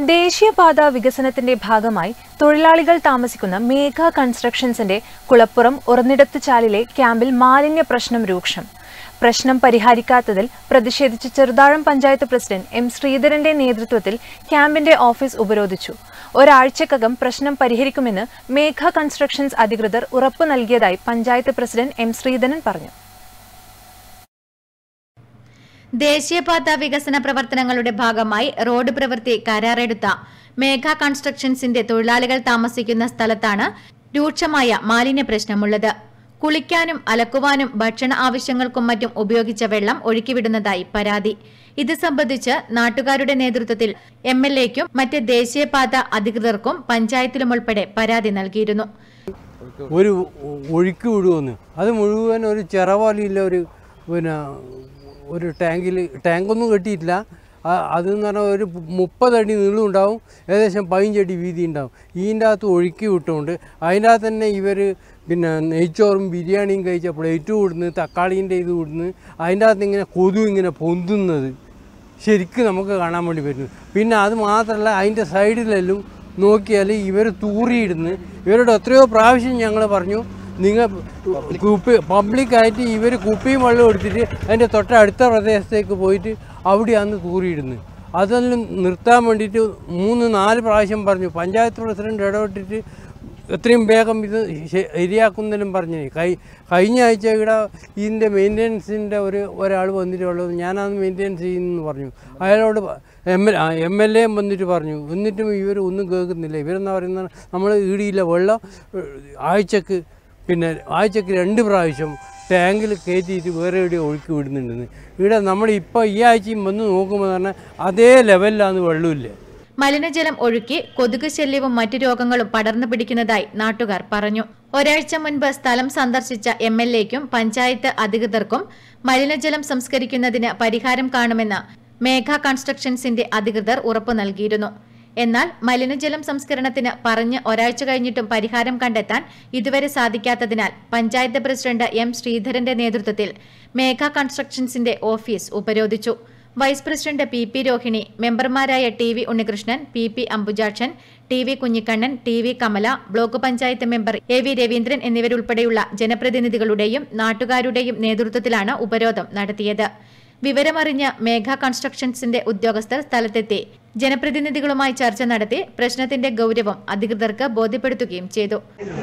ദേശീയപാത വികസനത്തിന്റെ ഭാഗമായി തൊഴിലാളികൾ താമസിക്കുന്ന മേഘ കൺസ്ട്രക്ഷൻസിന്റെ കുളപ്പുറം ഉറന്നിടത്ത് ചാലിലെ ക്യാമ്പിൽ മാലിന്യ പ്രശ്നം രൂക്ഷം പ്രശ്നം പരിഹരിക്കാത്തതിൽ പ്രതിഷേധിച്ച് ചെറുതാഴം പഞ്ചായത്ത് പ്രസിഡന്റ് എം ശ്രീധരന്റെ നേതൃത്വത്തിൽ ക്യാമ്പിന്റെ ഓഫീസ് ഉപരോധിച്ചു ഒരാഴ്ചക്കകം പ്രശ്നം പരിഹരിക്കുമെന്ന് മേഘ കൺസ്ട്രക്ഷൻസ് അധികൃതർ ഉറപ്പു നൽകിയതായി പഞ്ചായത്ത് പ്രസിഡന്റ് എം ശ്രീധരൻ പറഞ്ഞു ദേശീയപാത വികസന പ്രവർത്തനങ്ങളുടെ ഭാഗമായി റോഡ് പ്രവൃത്തി കരാറെടുത്ത മേഘ കൺസ്ട്രക്ഷൻസിന്റെ തൊഴിലാളികൾ താമസിക്കുന്ന സ്ഥലത്താണ് രൂക്ഷമായ മാലിന്യ പ്രശ്നമുള്ളത് കുളിക്കാനും അലക്കുവാനും ഭക്ഷണ ആവശ്യങ്ങൾക്കും മറ്റും ഉപയോഗിച്ച വെള്ളം ഒഴുക്കിവിടുന്നതായി പരാതി ഇത് സംബന്ധിച്ച് നാട്ടുകാരുടെ നേതൃത്വത്തിൽ എം എൽ എക്കും മറ്റ് ദേശീയപാത അധികൃതർക്കും പഞ്ചായത്തിലും ഉൾപ്പെടെ പരാതി നൽകിയിരുന്നു ഒരു ഒഴുക്ക് വിടുമെന്ന് അത് മുഴുവൻ ഒരു ചിറവാലിയില്ല ഒരു പിന്നെ ഒരു ടാങ്കിൽ ടാങ്കൊന്നും കെട്ടിയിട്ടില്ല ആ- അതെന്ന് പറഞ്ഞാൽ ഒരു മുപ്പതടി നീളം ഉണ്ടാവും ഏകദേശം പതിനഞ്ചടി വീതി ഉണ്ടാവും ഇതിൻ്റെ അകത്ത് ഒഴുക്കി വിട്ടുകൊണ്ട് അതിൻ്റെ അകത്ത് തന്നെ ഇവർ പിന്നെ നെയ്ച്ചോറും ബിരിയാണിയും കഴിച്ച പ്ലേറ്റ് വിടുന്നു തക്കാളീൻ്റെ ഇത് വിടുന്നു അതിൻ്റെ അകത്ത് ഇങ്ങനെ കൊതു ഇങ്ങനെ പൊന്തുന്നത് ശരിക്കും നമുക്ക് കാണാൻ വേണ്ടി പറ്റുന്നു പിന്നെ അത് മാത്രമല്ല അതിൻ്റെ സൈഡിലെല്ലാം നോക്കിയാൽ ഇവർ തൂറിയിടുന്ന് ഇവരോട് എത്രയോ പ്രാവശ്യം ഞങ്ങൾ പറഞ്ഞു നിങ്ങൾ കുപ്പി പബ്ലിക്കായിട്ട് ഇവർ കുപ്പിയും വെള്ളം എടുത്തിട്ട് അതിൻ്റെ തൊട്ടടുത്ത പ്രദേശത്തേക്ക് പോയിട്ട് അവിടെയാണ് തൂറിയിടുന്നത് അതെല്ലാം നിർത്താൻ വേണ്ടിയിട്ട് മൂന്ന് നാല് പ്രാവശ്യം പറഞ്ഞു പഞ്ചായത്ത് പ്രസിഡന്റ് ഇടപെട്ടിട്ട് എത്രയും വേഗം ഇത് ശ- ശരിയാക്കുന്നതിനും പറഞ്ഞു കൈ കഴിഞ്ഞ ആഴ്ച ഇവിടെ ഇതിൻ്റെ മെയിൻ്റെനൻസിൻ്റെ ഒരു ഒരാൾ വന്നിട്ടുള്ളത് ഞാനത് മെയിൻ്റെനൻസ് ചെയ്യുന്നു പറഞ്ഞു അയാളോട് എം എൽ എം എൽ എയും വന്നിട്ട് പറഞ്ഞു എന്നിട്ടും ഇവർ ഒന്നും കേൾക്കുന്നില്ല ഇവരെന്താ പറയുന്നത് നമ്മൾ ഈടിയില്ല വെള്ളം ഏഹ്, ആഴ്ചക്ക് പിന്നെ ആഴ്ചക്ക് രണ്ട് പ്രാവശ്യം ടാങ്കിൽ കയറ്റിയിട്ട് വേറെ എവിടെയോ ഒഴുക്കി വിടുന്നുണ്ടെന്ന് ഇവിടെ നമ്മൾ ഇപ്പോൾ ഈ ആഴ്ചയും വന്ന് നോക്കുമ്പോൾ തന്നെ അതേ ലെവലിലാണ് വെള്ളമില്ല മലിനജലം ഒഴുക്കി കൊതുക് ശല്യവും മറ്റു രോഗങ്ങളും പടർന്നു പിടിക്കുന്നതായി നാട്ടുകാർ പറഞ്ഞു ഒരാഴ്ച മുൻപ് സ്ഥലം സന്ദർശിച്ച എം എൽ എക്കും പഞ്ചായത്ത് അധികൃതർക്കും മലിനജലം സംസ്കരിക്കുന്നതിന് പരിഹാരം കാണുമെന്ന് മേഘ കൺസ്ട്രക്ഷൻസിന്റെ അധികൃതർ ഉറപ്പു നൽകിയിരുന്നു എന്നാൽ മലിനജലം സംസ്കരണത്തിന് പറഞ്ഞ് ഒരാഴ്ച കഴിഞ്ഞിട്ടും പരിഹാരം കണ്ടെത്താൻ ഇതുവരെ സാധിക്കാത്തതിനാൽ പഞ്ചായത്ത് പ്രസിഡന്റ് എം ശ്രീധരന്റെ നേതൃത്വത്തിൽ മേഘ കൺസ്ട്രക്ഷൻസിന്റെ ഓഫീസ് ഉപരോധിച്ചു vice president P P Rohini മെമ്പർമാരായ T V Unnikrishnan P P Ambujakshan T V Kunhikannan T V Kamala block panchayat member A V Raveendran എന്നിവരുൾപ്പെടെയുള്ള ജനപ്രതിനിധികളുടെയും നാട്ടുകാരുടെയും നേതൃത്വത്തിലാണ് ഉപരോധം നടത്തിയത് വിവരമറിഞ്ഞ് മേഘ കൺസ്ട്രക്ഷൻസിന്റെ ഉദ്യോഗസ്ഥർ സ്ഥലത്തെത്തി ജനപ്രതിനിധികളുമായി ചർച്ച നടത്തി പ്രശ്നത്തിന്റെ ഗൗരവം അധികൃതർക്ക് ബോധ്യപ്പെടുത്തുകയും ചെയ്തു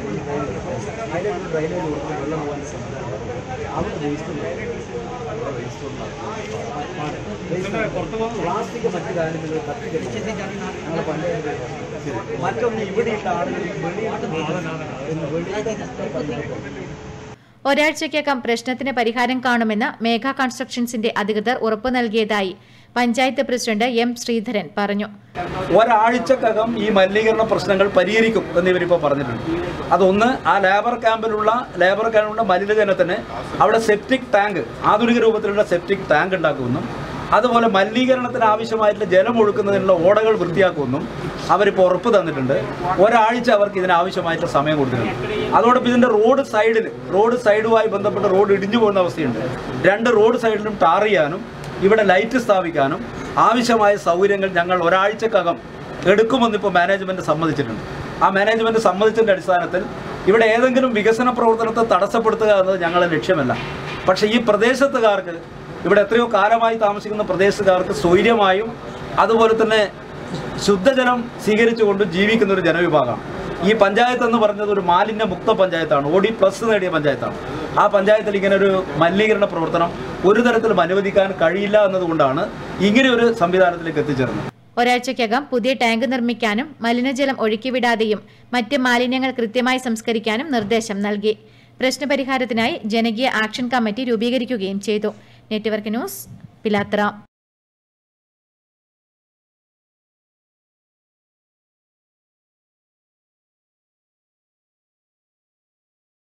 പ്ലാസ്റ്റിക് മറ്റു കാര്യങ്ങൾ കത്തിക്കരിച്ച് ഞങ്ങൾ പഞ്ചായത്ത് മറ്റൊന്ന് ഇവിടെ ഇട്ട ആളുകൾ വെളിയിലോട്ട് പോകുന്നു. വെളിയിലോട്ട് പഞ്ചായത്ത് ഒരാഴ്ചയ്ക്കകം പ്രശ്നത്തിന് പരിഹാരം കാണുമെന്ന് മേഘ കൺസ്ട്രക്ഷൻസിന്റെ അധികൃതർ ഉറപ്പു നൽകിയതായി പഞ്ചായത്ത് പ്രസിഡന്റ് എം ശ്രീധരൻ പറഞ്ഞു ഒരാഴ്ചക്കകം ഈ മലിനീകരണ പ്രശ്നങ്ങൾ പരിഹരിക്കും എന്ന് ഇവരിപ്പോൾ പറഞ്ഞിട്ടുണ്ട് അതൊന്ന് ആ ലേബർ ക്യാമ്പിലുള്ള ലേബർ ക്യാമ്പിലുള്ള മലിനജലത്തിന് അവിടെ സെപ്റ്റിക് ടാങ്ക് ആധുനിക രൂപത്തിലുള്ള സെപ്റ്റിക് ടാങ്ക് ഉണ്ടാക്കുമെന്നും അതുപോലെ മലിനീകരണത്തിന് ആവശ്യമായിട്ടുള്ള ജലം ഒഴുക്കുന്നതിനുള്ള ഓടകൾ വൃത്തിയാക്കുമെന്നും അവരിപ്പോൾ ഉറപ്പ് തന്നിട്ടുണ്ട് ഒരാഴ്ച അവർക്ക് ഇതിനാവശ്യമായിട്ടുള്ള സമയം കൊടുത്തിട്ടുണ്ട് അതോടൊപ്പം ഇതിൻ്റെ റോഡ് സൈഡിൽ റോഡ് സൈഡുമായി ബന്ധപ്പെട്ട് റോഡ് ഇടിഞ്ഞു പോകുന്ന അവസ്ഥയുണ്ട് രണ്ട് റോഡ് സൈഡിലും ടാർ ചെയ്യാനും ഇവിടെ ലൈറ്റ് സ്ഥാപിക്കാനും ആവശ്യമായ സൗകര്യങ്ങൾ ഞങ്ങൾ ഒരാഴ്ചക്കകം എടുക്കുമെന്നിപ്പോൾ മാനേജ്മെൻറ്റ് സമ്മതിച്ചിട്ടുണ്ട് ആ മാനേജ്മെൻറ്റ് സമ്മതിച്ചതിൻ്റെ അടിസ്ഥാനത്തിൽ ഇവിടെ ഏതെങ്കിലും വികസന പ്രവർത്തനത്തെ തടസ്സപ്പെടുത്തുക എന്നത് ഞങ്ങളുടെ ലക്ഷ്യമല്ല പക്ഷേ ഈ പ്രദേശത്തുകാർക്ക് ഇവിടെ എത്രയോ കാലമായി താമസിക്കുന്ന പ്രദേശത്തുകാർക്ക് സ്വൈര്യമായും അതുപോലെ തന്നെ ശുദ്ധജലം സ്വീകരിച്ചുകൊണ്ട് ജീവിക്കുന്ന ഒരു ജനവിഭാഗമാണ് ഈ പഞ്ചായത്ത് എന്ന് പറഞ്ഞത് ഒരു മാലിന്യ മുക്ത പഞ്ചായത്താണ് ഒ ഡി പ്ലസ് നേടിയ പഞ്ചായത്താണ് ആ പഞ്ചായത്തിൽ ഇങ്ങനെ ഒരു മലിനീകരണ പ്രവർത്തനം ഒരു തരത്തിലും അനുവദിക്കാൻ കഴിയില്ല എന്നതുകൊണ്ടാണ് ഇങ്ങനെ ഒരു സംവിധാനത്തിലേക്ക് എത്തിച്ചേർന്നത് ഒരാഴ്ചയ്ക്കകം പുതിയ ടാങ്ക് നിർമ്മിക്കാനും മലിനജലം ഒഴുക്കിവിടാതെയും മറ്റ് മാലിന്യങ്ങൾ കൃത്യമായി സംസ്കരിക്കാനും നിർദ്ദേശം നൽകി പ്രശ്നപരിഹാരത്തിനായി ജനകീയ ആക്ഷൻ കമ്മിറ്റി രൂപീകരിക്കുകയും ചെയ്തു നെറ്റ്വർക്ക് ന്യൂസ് പിലാത്ര